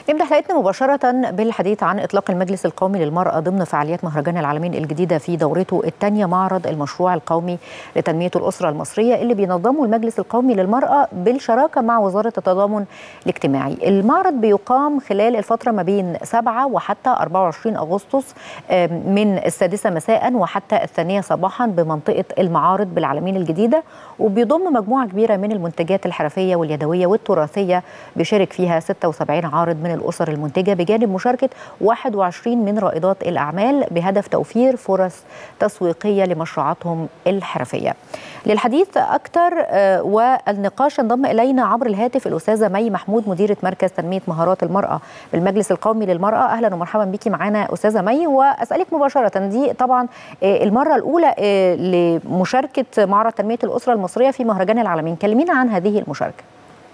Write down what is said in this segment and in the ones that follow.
نبدا حلقتنا مباشره بالحديث عن اطلاق المجلس القومي للمراه ضمن فعاليات مهرجان العالمين الجديده في دورته الثانيه معرض المشروع القومي لتنميه الاسره المصريه اللي بينظمه المجلس القومي للمراه بالشراكه مع وزاره التضامن الاجتماعي. المعرض بيقام خلال الفتره ما بين 7 وحتى 24 اغسطس من السادسه مساء وحتى الثانيه صباحا بمنطقه المعارض بالعالمين الجديده وبيضم مجموعه كبيره من المنتجات الحرفيه واليدويه والتراثيه بيشارك فيها 76 عارض من الأسر المنتجة بجانب مشاركة 21 من رائدات الأعمال بهدف توفير فرص تسويقية لمشروعاتهم الحرفية للحديث أكثر والنقاش انضم إلينا عبر الهاتف الأستاذة مي محمود مديرة مركز تنمية مهارات المرأة بالمجلس القومي للمرأة أهلا ومرحبا بك معنا أستاذة مي وأسألك مباشرة دي طبعا المرة الأولى لمشاركة معرض تنمية الأسرة المصرية في مهرجان العالمين كلمينا عن هذه المشاركة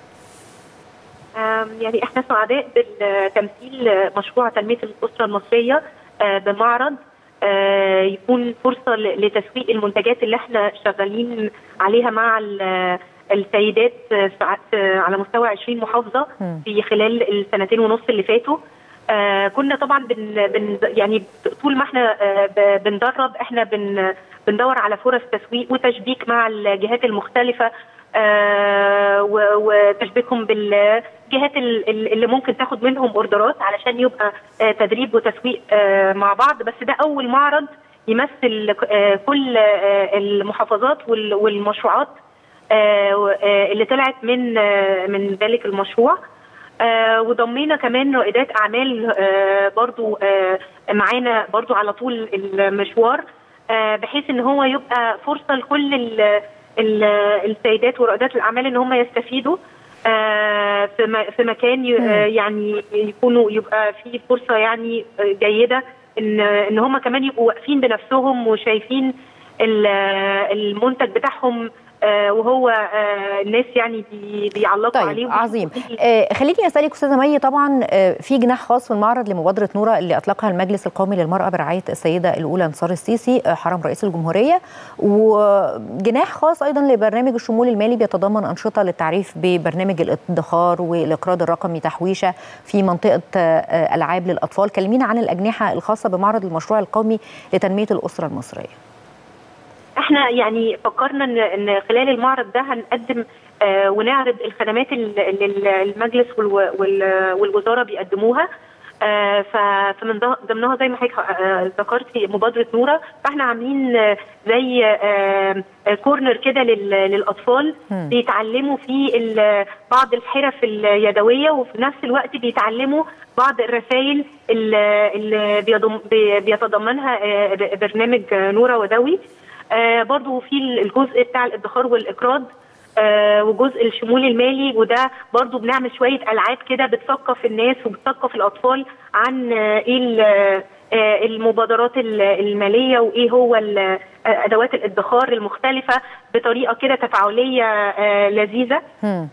يعني احنا سعداء بالتمثيل مشروع تنميه الاسره المصريه بمعرض يكون فرصه لتسويق المنتجات اللي احنا شغالين عليها مع السيدات على مستوى 20 محافظه في خلال السنتين ونص اللي فاتوا كنا طبعا بن بن يعني طول ما احنا بندرب احنا بن بندور على فرص تسويق وتشبيك مع الجهات المختلفه آه وتشبيكهم بالجهات اللي ممكن تاخد منهم اوردرات علشان يبقى آه تدريب وتسويق آه مع بعض بس ده اول معرض يمثل كل المحافظات والمشروعات اللي طلعت من من ذلك المشروع وضمينا كمان رائدات اعمال برضو معانا برضو على طول المشوار بحيث ان هو يبقى فرصه لكل السيدات ورائدات الاعمال ان هم يستفيدوا في في مكان يعني يكونوا يبقى في فرصه يعني جيده ان ان هم كمان يبقوا واقفين بنفسهم وشايفين المنتج بتاعهم آه وهو آه الناس يعني بي بيعلقوا طيب عليه عظيم آه خليني اسالك استاذه مي طبعا في جناح خاص في المعرض لمبادره نوره اللي اطلقها المجلس القومي للمراه برعايه السيده الاولى انصار السيسي حرم رئيس الجمهوريه وجناح خاص ايضا لبرنامج الشمول المالي بيتضمن انشطه للتعريف ببرنامج الادخار والاقراض الرقمي تحويشه في منطقه العاب للاطفال كلمينا عن الاجنحه الخاصه بمعرض المشروع القومي لتنميه الاسره المصريه احنا يعني فكرنا ان ان خلال المعرض ده هنقدم آه ونعرض الخدمات اللي المجلس والوزاره بيقدموها آه فمن ضمنها زي ما حضرتك آه ذكرتي مبادره نوره فاحنا عاملين زي كورنر كده للاطفال م. بيتعلموا فيه بعض الحرف اليدويه وفي نفس الوقت بيتعلموا بعض الرسائل اللي بيتضمنها برنامج نوره ودوي آه برضو في الجزء بتاع الادخار والاقراض آه وجزء الشمول المالي وده برضو بنعمل شويه العاب كده بتثقف الناس وبتثقف الاطفال عن آه ايه المبادرات الماليه وايه هو ادوات الادخار المختلفه بطريقه كده تفاعليه لذيذه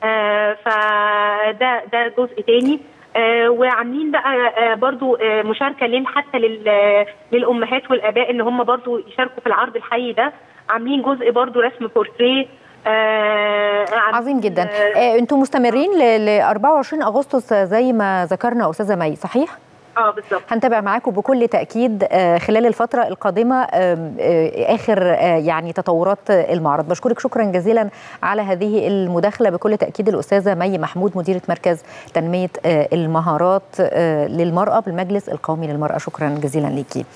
فده ده جزء تاني آه وعاملين بقى آه برضو آه مشاركه حتى للامهات والاباء ان هم برضو يشاركوا في العرض الحي ده عاملين جزء برضو رسم بورتريه عظيم جدا انتم مستمرين ل 24 اغسطس زي ما ذكرنا استاذه مي صحيح؟ اه بالظبط هنتابع معاكم بكل تاكيد خلال الفتره القادمه اخر يعني تطورات المعرض بشكرك شكرا جزيلا على هذه المداخله بكل تاكيد الاستاذه مي محمود مديره مركز تنميه المهارات للمراه بالمجلس القومي للمراه شكرا جزيلا ليكي